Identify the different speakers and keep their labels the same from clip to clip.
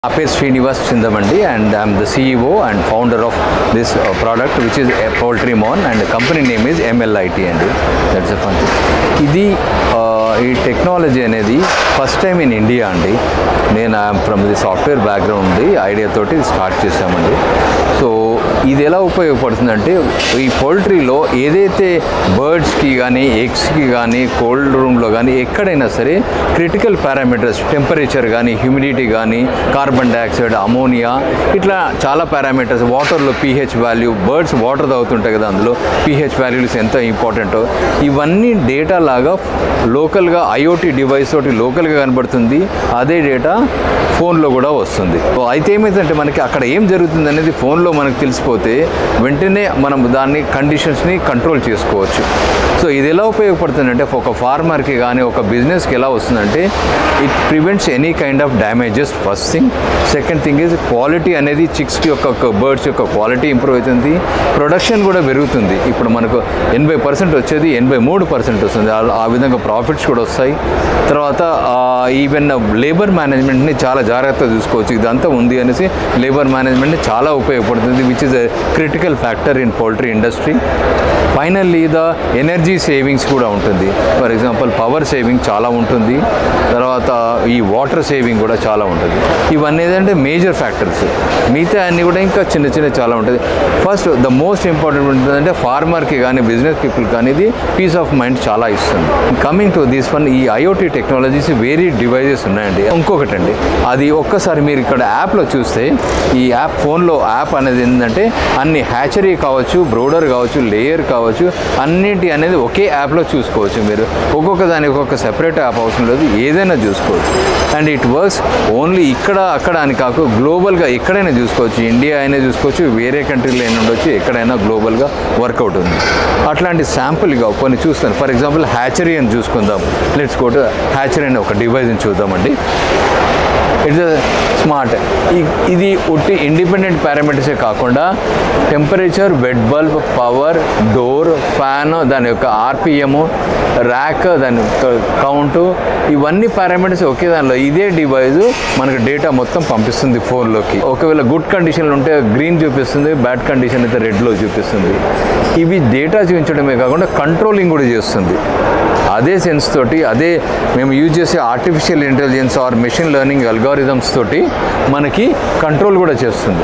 Speaker 1: నా పేరు శ్రీనివాస్ చిందమండి and I'm the CEO and founder of this product which is poultry mon and company name is MLIT అండి that's fun ఇది ఆ, ఈ టెక్నాలజీ అనేది ఫస్ట్ టైం ఇన్ ఇండియా అండి నేను I'm from the software background ఉంది ఐడియా తోటి start చేసామండి సో ఇది ఎలా ఉపయోగపడుతుందంటే ఈ పౌల్ట్రీలో ఏదైతే బర్డ్స్కి కానీ ఎగ్స్కి కానీ కోల్డ్ రూమ్లో కానీ ఎక్కడైనా సరే క్రిటికల్ పారామీటర్స్ టెంపరేచర్ కానీ హ్యూమిడిటీ కానీ కార్బన్ డైఆక్సైడ్ అమోనియా ఇట్లా చాలా పారామీటర్స్ వాటర్లో పీహెచ్ వాల్యూ బర్డ్స్ వాటర్ తాగుతుంటాయి కదా అందులో పీహెచ్ వాల్యూస్ ఎంత ఇంపార్టెంటో ఇవన్నీ డేటా లాగా లోకల్గా ఐఓటీ డివైస్ తోటి లోకల్గా కనబడుతుంది అదే డేటా ఫోన్లో కూడా వస్తుంది సో అయితే ఏమైందంటే మనకి అక్కడ ఏం జరుగుతుంది అనేది ఫోన్లో మనకు తెలిసిపోతే వెంటనే మనం దాన్ని కండిషన్స్ని కంట్రోల్ చేసుకోవచ్చు సో ఇది ఎలా ఉపయోగపడుతుందంటే ఒక ఫార్మర్కి కానీ ఒక బిజినెస్కి ఎలా వస్తుందంటే it prevents any kind of damages first thing second thing is quality అనేది చిక్స్కి యొక్క బర్డ్స్ యొక్క క్వాలిటీ ఇంప్రూవ్ అవుతుంది ప్రొడక్షన్ కూడా పెరుగుతుంది ఇప్పుడు మనకు ఎనభై పర్సెంట్ వచ్చేది ఎనభై మూడు పర్సెంట్ వస్తుంది ఆ- ఆ విధంగా ప్రాఫిట్స్ కూడా వస్తాయి తర్వాత ఈవెన్ లేబర్ మేనేజ్మెంట్ని చాలా జాగ్రత్తగా చూసుకోవచ్చు ఇదంతా ఉంది అనేసి లేబర్ మేనేజ్మెంట్ని చాలా ఉపయోగపడుతుంది which is a critical factor in poultry industry finally the energy savings కూడా ఉంటుంది ఫర్ ఎగ్జాంపుల్ పవర్ సేవింగ్ చాలా ఉంటుంది తర్వాత ఈ వాటర్ సేవింగ్ కూడా చాలా ఉంటుంది ఇవన్నీ ఏంటంటే మేజర్ ఫ్యాక్టర్స్ మిగతా అన్నీ కూడా ఇంకా చిన్న చిన్న చాలా ఉంటుంది ఫస్ట్ ద మోస్ట్ ఇంపార్టెంట్ ఉంటుందంటే ఫార్మర్కి కానీ బిజినెస్ పీపుల్ కానీ ఇది పీస్ ఆఫ్ మైండ్ చాలా ఇస్తుంది కమింగ్ టు దిస్ వన్ ఈ ఐఓటీ టెక్నాలజీస్ వేరీ డివైజెస్ ఉన్నాయండి ఇంకొకటి అండి అది ఒక్కసారి మీరు ఇక్కడ యాప్లో చూస్తే ఈ యాప్ ఫోన్లో యాప్ అనేది ఏంటంటే అన్ని హ్యాచరీ కావచ్చు బ్రోడర్ కావచ్చు లేయర్ కావచ్చు అన్నింటి అనేది ఒకే యాప్లో చూసుకోవచ్చు మీరు ఒక్కొక్క దానికి ఒక్కొక్క సెపరేట్ యాప్ అవసరం లేదు ఏదైనా చూసుకోవచ్చు అండ్ ఇట్ వర్క్స్ ఓన్లీ ఇక్కడ అక్కడ అని కాకు గ్లోబల్గా ఎక్కడైనా చూసుకోవచ్చు ఇండియా అయినా చూసుకోవచ్చు వేరే కంట్రీలో అయినా ఉండొచ్చు ఎక్కడైనా గ్లోబల్గా వర్కౌట్ ఉంది అట్లాంటి శాంపుల్గా కొన్ని చూస్తాను ఫర్ ఎగ్జాంపుల్ హ్యాచరీ అని చూసుకుందాం లెట్స్ గో టు హ్యాచరీ అనే ఒక డివైస్ని చూద్దామండి ఇట్స్ స్మార్ట్ ఇది ఒట్టి ఇండిపెండెంట్ పారామీటర్సే కాకుండా టెంపరేచర్ వెడ్ బల్బ్ పవర్ డోర్ ఫ్యాన్ దాని యొక్క ఆర్పిఎము ర్యాక్ దాని కౌంటు ఇవన్నీ పారామీటర్స్ ఒకే దానిలో ఇదే డివైస్ మనకు డేటా మొత్తం పంపిస్తుంది ఫోన్లోకి ఒకవేళ గుడ్ కండిషన్లో ఉంటే గ్రీన్ చూపిస్తుంది బ్యాడ్ కండిషన్ అయితే రెడ్లో చూపిస్తుంది ఇవి డేటా చూపించడమే కాకుండా కంట్రోలింగ్ కూడా చేస్తుంది అదే సెన్స్ తోటి అదే మేము యూజ్ చేసే artificial intelligence or machine learning algorithms తోటి మనకి కంట్రోల్ కూడా చేస్తుంది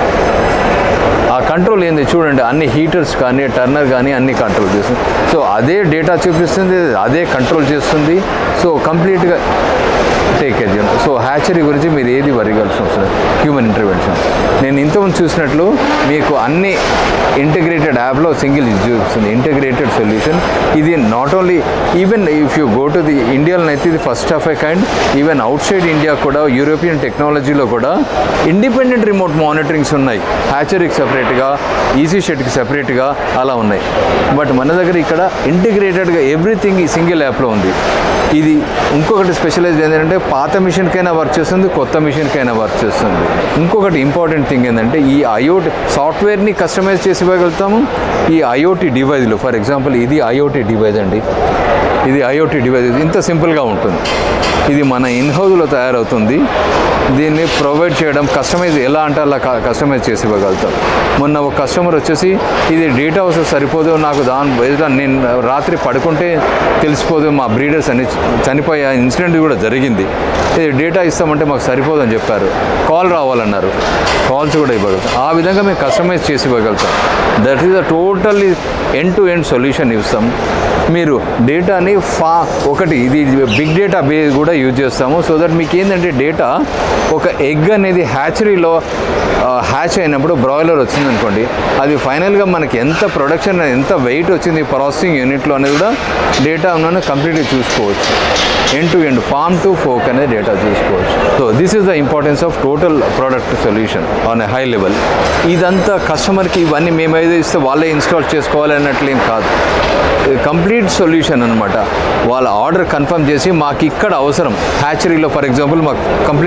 Speaker 1: ఆ కంట్రోల్ ఏంది చూడండి అన్ని హీటర్స్ కానీ టర్నర్ కానీ అన్ని కంట్రోల్ చేస్తుంది సో అదే డేటా చూపిస్తుంది అదే కంట్రోల్ చేస్తుంది సో కంప్లీట్గా టేక్ కేర్ చేయండి సో హ్యాచరీ గురించి మీరు ఏది వరిగాల్సిన అవసరం లేదు. హ్యూమన్ ఇంటర్వెన్షన్ నేను ఇంతకుముందు చూసినట్లు మీకు అన్ని ఇంటిగ్రేటెడ్ యాప్లో సింగిల్ చూపిస్తుంది ఇంటిగ్రేటెడ్ సొల్యూషన్ ఇది not only even if you go to the ఇండియాలో అయితే ఇది first of a kind even outside India కూడా యూరోపియన్ టెక్నాలజీలో కూడా ఇండిపెండెంట్ రిమోట్ మానిటరింగ్స్ ఉన్నాయి హ్యాచరీకి సపరేట్గా ఈజీ షెడ్కి సపరేట్గా అలా ఉన్నాయి బట్ మన దగ్గర ఇక్కడ ఇంటిగ్రేటెడ్గా ఎవ్రీథింగ్ ఈ సింగిల్ యాప్లో ఉంది ఇది ఇంకొకటి స్పెషలైజ్ ఏంటంటే పాత మిషన్కైనా వర్క్ చేస్తుంది కొత్త మిషన్కైనా వర్క్ చేస్తుంది ఇంకొకటి ఇంపార్టెంట్ థింగ్ ఏంటంటే ఈ ఐఓటీ సాఫ్ట్వేర్ని కస్టమైజ్ చేసి ఇవ్వగలుగుతాము ఈ ఐఓటీ డివైజ్లు ఫర్ ఎగ్జాంపుల్ ఇది ఐఓటీ డివైజ్ అండి ఇది ఐఓటీ డివైజ్ ఇంత సింపుల్గా ఉంటుంది ఇది మన ఇన్హౌజ్లో తయారవుతుంది దీన్ని ప్రొవైడ్ చేయడం కస్టమైజ్ ఎలా అంటే అలా కస్టమైజ్ చేసి ఇవ్వగలుగుతాం మొన్న ఒక కస్టమర్ వచ్చేసి ఇది డేటా వస్తే సరిపోదు నాకు దాని బేస్డ్ ఆన్ నేను రాత్రి పడుకుంటే తెలిసిపోదు మా బ్రీడర్స్ అని చనిపోయే ఇన్సిడెంట్ కూడా జరిగింది ఇది డేటా ఇస్తామంటే మాకు సరిపోదు అని చెప్పారు కాల్ రావాలన్నారు కాల్స్ కూడా ఇవ్వగలుగుతాం ఆ విధంగా మేము కస్టమైజ్ చేసి ఇవ్వగలుగుతాం that is a totally end to end solution ఇస్తాం మీరు డేటాని ఫా ఒకటి ఇది బిగ్ డేటా బేస్ కూడా యూజ్ చేస్తాము సో దట్ మీకు ఏంటంటే డేటా ఒక ఎగ్ అనేది హ్యాచరీలో హ్యాచ్ అయినప్పుడు బ్రాయిలర్ వచ్చింది అనుకోండి అది ఫైనల్గా మనకి ఎంత ప్రొడక్షన్ ఎంత వెయిట్ వచ్చింది ప్రాసెసింగ్ యూనిట్లో అనేది కూడా డేటా ఉన్నాను కంప్లీట్గా చూసుకోవచ్చు end to end farm to fork అనేది డేటా చూసుకోవచ్చు so this is the importance of total product solution on a high level ఇదంతా కస్టమర్కి ఇవన్నీ మేము ఏదో ఇస్తే వాళ్ళే ఇన్స్టాల్ చేసుకోవాలి అన్నట్లు ఏం కాదు కంప్లీట్ సొల్యూషన్ అనమాట వాళ్ళ ఆర్డర్ కన్ఫర్మ్ చేసి మాకు ఇక్కడ అవసరం హ్యాచరీలో ఫర్ ఎగ్జాంపుల్ మాకు కంప్లీట్ సొల్యూషన్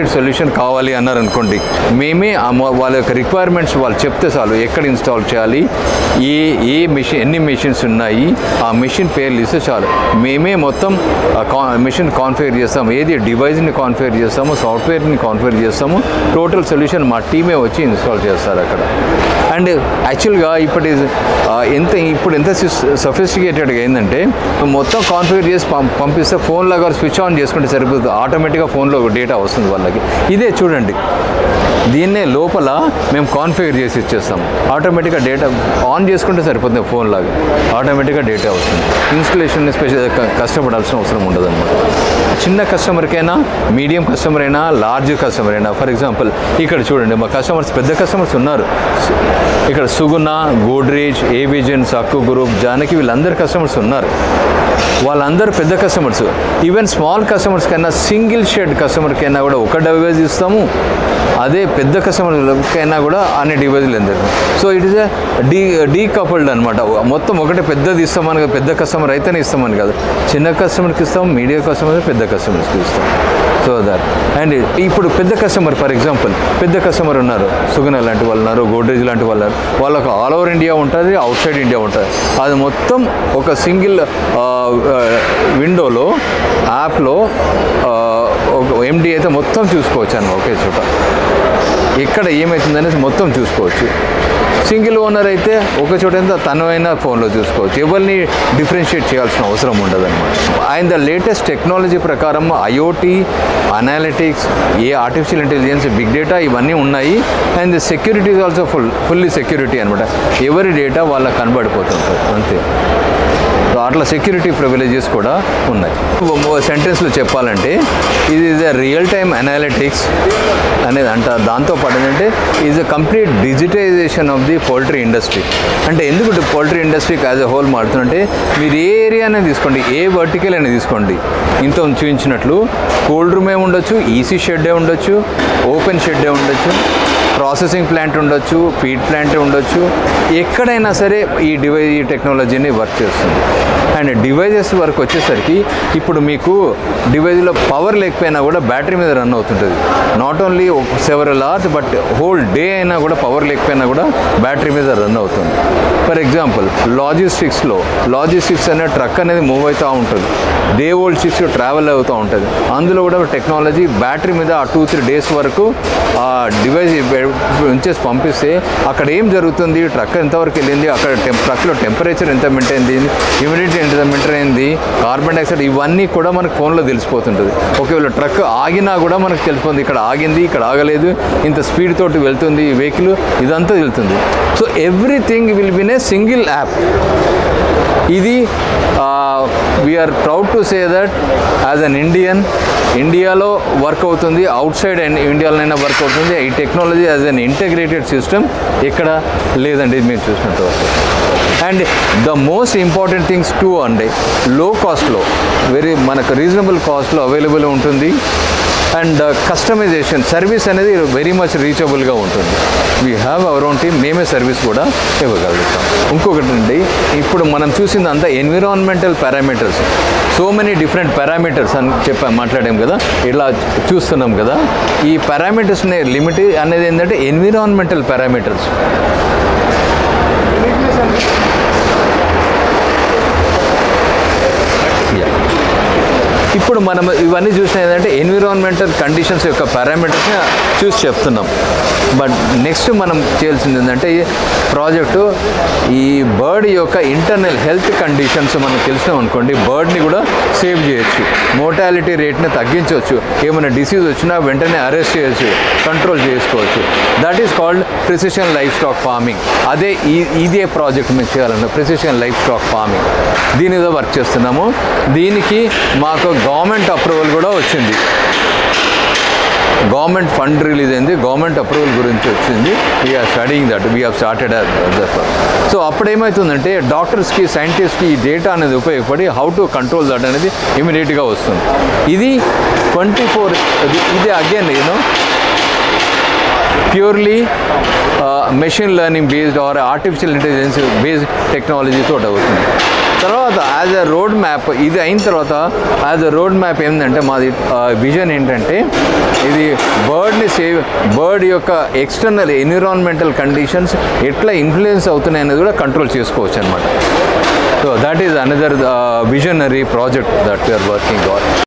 Speaker 1: మిషన్ కావాలి అన్నారు అనుకోండి మేమే ఆ మొ- వాళ్ళ యొక్క రిక్వైర్మెంట్స్ వాళ్ళు చెప్తే చాలు ఎక్కడ ఇన్స్టాల్ చేయాలి ఏ ఏ మిషన్ ఎన్ని మిషన్స్ ఉన్నాయి ఆ మిషన్ పేర్లు ఇస్తే చాలు మేమే మొత్తం మిషన్ కాన్ఫిగర్ చేస్తాము ఏది డివైస్ని కాన్ఫిగర్ చేస్తాము సాఫ్ట్వేర్ని కాన్ఫిగర్ చేస్తాము టోటల్ సొల్యూషన్ మా టీమే వచ్చి ఇన్స్టాల్ చేస్తారు అక్కడ అండ్ యాక్చువల్గా ఇప్పటి ఆ, ఎంత ఇప్పుడు ఎంత సఫిస్టికేటెడ్గా ఏంటంటే మొత్తం కాన్ఫిగర్ చేసి పం పంపిస్తే ఫోన్ లాగా స్విచ్ ఆన్ చేసుకుంటే సరిపోతుంది ఆటోమేటిక్గా ఫోన్లో డేటా వస్తుంది వాళ్ళకి ఇదే చూడండి దీన్నే లోపల మేము కాన్ఫిగర్ చేసి ఇచ్చేస్తాం ఆటోమేటిక్గా డేటా ఆన్ చేసుకుంటే సరిపోతుంది ఫోన్ లాగా ఆటోమేటిక్గా డేటా వస్తుంది ఇన్స్టలేషన్ స్పెషల్ కష్టపడాల్సిన అవసరం ఉండదు చిన్న కస్టమర్కైనా మీడియం కస్టమర్ అయినా లార్జ్ కస్టమర్ అయినా ఫర్ ఎగ్జాంపుల్ ఇక్కడ చూడండి మా కస్టమర్స్ పెద్ద కస్టమర్స్ ఉన్నారు సు- ఇక్కడ సుగుణ గోడ్రేజ్ ఏవిజన్ సక్కు గ్రూప్ జానకి వీళ్ళందరు కస్టమర్స్ ఉన్నారు వాళ్ళందరూ పెద్ద కస్టమర్స్ ఈవెన్ స్మాల్ కస్టమర్స్ కన్నా సింగిల్ షెడ్ కస్టమర్ కైనా కూడా ఒక డివైస్ ఇస్తాము అదే పెద్ద కస్టమర్ కైనా కూడా అన్ని డివైజులు ఎందరు so it is de decoupled అనమాట మొత్తం ఒకటే పెద్దది ఇస్తామని కాదు, పెద్ద కస్టమర్ అయితేనే ఇస్తామని కాదు చిన్న కస్టమర్కి ఇస్తాం మీడియం కస్టమర్ పెద్ద కస్టమర్స్కి ఇస్తాం సో దట్ అండ్ ఇప్పుడు పెద్ద కస్టమర్ ఫర్ ఎగ్జాంపుల్ పెద్ద కస్టమర్ ఉన్నారు సుగన లాంటి వాళ్ళు ఉన్నారు గోడ్రేజ్ లాంటి వాళ్ళు ఉన్నారు వాళ్ళకు ఆల్ ఓవర్ ఇండియా ఉంటుంది అవుట్ సైడ్ ఇండియా ఉంటుంది అది మొత్తం ఒక సింగిల్ విండోలో యాప్లో ఒక ఎండి అయితే మొత్తం చూసుకోవచ్చు అన్న ఒకే చోట ఎక్కడ ఏమవుతుందనేసి మొత్తం చూసుకోవచ్చు సింగిల్ ఓనర్ అయితే ఒక చోట ఎంత తనవైన ఫోన్లో చూసుకోవచ్చు ఎవరిని డిఫరెన్షియేట్ చేయాల్సిన అవసరం ఉండదు అనమాట అండ్ ద లేటెస్ట్ టెక్నాలజీ ప్రకారం IoT analytics a artificial intelligence big data ఇవన్నీ ఉన్నాయి and security is also full fully security అనమాట ఎవరి డేటా వాళ్ళకి కనబడిపోతుంటుంది అంతే సో అట్లా సెక్యూరిటీ ప్రివిలేజెస్ కూడా ఉన్నాయి సెంటెన్స్లో చెప్పాలంటే ఇది is a real time analytics అనేది అంట దాంతో పాటు ఏంటంటే is a complete digitisation of the poultry industry అంటే ఎందుకు పౌల్ట్రీ ఇండస్ట్రీకి యాజ్ ఎ హోల్ మాడుతుంటే మీరు ఏ ఏరియానే తీసుకోండి ఏ వర్టికల్ అయినా తీసుకోండి ఇంత చూపించినట్లు కోల్డ్ రూమే ఉండొచ్చు ఈసీ షెడ్డే ఉండొచ్చు ఓపెన్ షెడ్డే ఉండొచ్చు ప్రాసెసింగ్ ప్లాంట్ ఉండొచ్చు ఫీడ్ ప్లాంట్ ఉండొచ్చు ఎక్కడైనా సరే ఈ డివైజ్ ఈ టెక్నాలజీని వర్క్ చేస్తుంది అండ్ డివైజెస్ వరకు వచ్చేసరికి ఇప్పుడు మీకు డివైజ్లో పవర్ లేకపోయినా కూడా బ్యాటరీ మీద రన్ అవుతుంటుంది not only several hours but whole day అయినా కూడా పవర్ లేకపోయినా కూడా బ్యాటరీ మీద రన్ అవుతుంది ఫర్ ఎగ్జాంపుల్ లాజిస్టిక్స్లో లాజిస్టిక్స్ అనే ట్రక్ అనేది మూవ్ అవుతూ ఉంటుంది డే ఓల్డ్ షిప్స్ ట్రావెల్ అవుతూ ఉంటుంది అందులో కూడా టెక్నాలజీ బ్యాటరీ మీద ఆ టూ త్రీ డేస్ వరకు ఆ డివైస్ ఉంచేసి పంపిస్తే అక్కడ ఏం జరుగుతుంది ట్రక్ ఎంతవరకు వెళ్ళింది అక్కడ టెం ట్రక్లో టెంపరేచర్ ఎంత మెయింటైన్ అయింది హ్యూమిడిటీ ఎంత మెయింటైన్ అయింది కార్బన్ డైఆక్సైడ్ ఇవన్నీ కూడా మనకు ఫోన్లో తెలిసిపోతుంటుంది ఒకవేళ ట్రక్ ఆగినా కూడా మనకు తెలిసిపోతుంది ఇక్కడ ఆగింది ఇక్కడ ఆగలేదు ఇంత స్పీడ్ తోటి వెళ్తుంది ఈ వెహికల్ ఇదంతా వెళ్తుంది so everything will be in a single app ఇది we are proud to say that as an Indian ఇండియాలో వర్క్ అవుతుంది అవుట్ సైడ్ ఇండియాలోనైనా వర్క్ అవుతుంది ఈ technology as an integrated system ఇక్కడ లేదండి ఇది మీరు చూసినట్టు and the most important things too అండి లో కాస్ట్లో వెరీ మనకు రీజనబుల్ కాస్ట్లో అవైలబుల్ ఉంటుంది అండ్ కస్టమైజేషన్ సర్వీస్ అనేది వెరీ మచ్ రీచబుల్గా ఉంటుంది we have our own team మేమే సర్వీస్ కూడా ఇవ్వగలుగుతాం ఇంకొకటి అండి ఇప్పుడు మనం చూసింది అంతా environmental parameters so many different parameters అని చెప్పా మాట్లాడాం కదా ఇలా చూస్తున్నాం కదా ఈ పారామీటర్స్ని లిమిట్ అనేది ఏంటంటే ఎన్విరాన్మెంటల్ పారామీటర్స్ ఇప్పుడు మనం ఇవన్నీ చూసిన ఏంటంటే ఎన్విరాన్మెంటల్ కండిషన్స్ యొక్క పారామీటర్స్ని చూసి చెప్తున్నాం బట్ నెక్స్ట్ మనం చేయాల్సింది ఏంటంటే ఈ ప్రాజెక్టు ఈ బర్డ్ యొక్క ఇంటర్నల్ హెల్త్ కండిషన్స్ మనం తెలిసినాం అనుకోండి బర్డ్ని కూడా సేవ్ చేయొచ్చు మోటాలిటీ రేట్ని తగ్గించవచ్చు ఏమైనా డిసీజ్ వచ్చినా వెంటనే అరెస్ట్ చేయొచ్చు కంట్రోల్ చేసుకోవచ్చు that is called precision livestock farming అదే ఈ ఇదే ప్రాజెక్ట్ మేము చేయాలన్న ప్రిసిషన్ లైఫ్ స్టాక్ ఫార్మింగ్ దీని మీద వర్క్ చేస్తున్నాము దీనికి మాకు గవర్నమెంట్ అప్రూవల్ కూడా వచ్చింది గవర్నమెంట్ ఫండ్ రిలీజ్ అయింది గవర్నమెంట్ అప్రూవల్ గురించి వచ్చింది we are studying that we have started so అప్పుడు ఏమవుతుందంటే డాక్టర్స్కి సైంటిస్ట్కి ఈ డేటా అనేది ఉపయోగపడి హౌ టు కంట్రోల్ దట్ అనేది ఇమీడియట్గా వస్తుంది ఇది ట్వంటీ ఫోర్ ఇది again you know purely machine learning based or artificial intelligence based టెక్నాలజీతో అవుతుంది తర్వాత యాజ్ అ రోడ్ మ్యాప్ ఇది అయిన తర్వాత యాజ్ అ రోడ్ మ్యాప్ ఏంటంటే మాది విజన్ ఏంటంటే ఇది బర్డ్ని సేవ్ బర్డ్ యొక్క ఎక్స్టర్నల్ ఎన్విరాన్మెంటల్ కండిషన్స్ ఎట్లా ఇన్ఫ్లుయెన్స్ అవుతున్నాయి అనేది కూడా కంట్రోల్ చేసుకోవచ్చు అనమాట so that is another visionary project that we are working on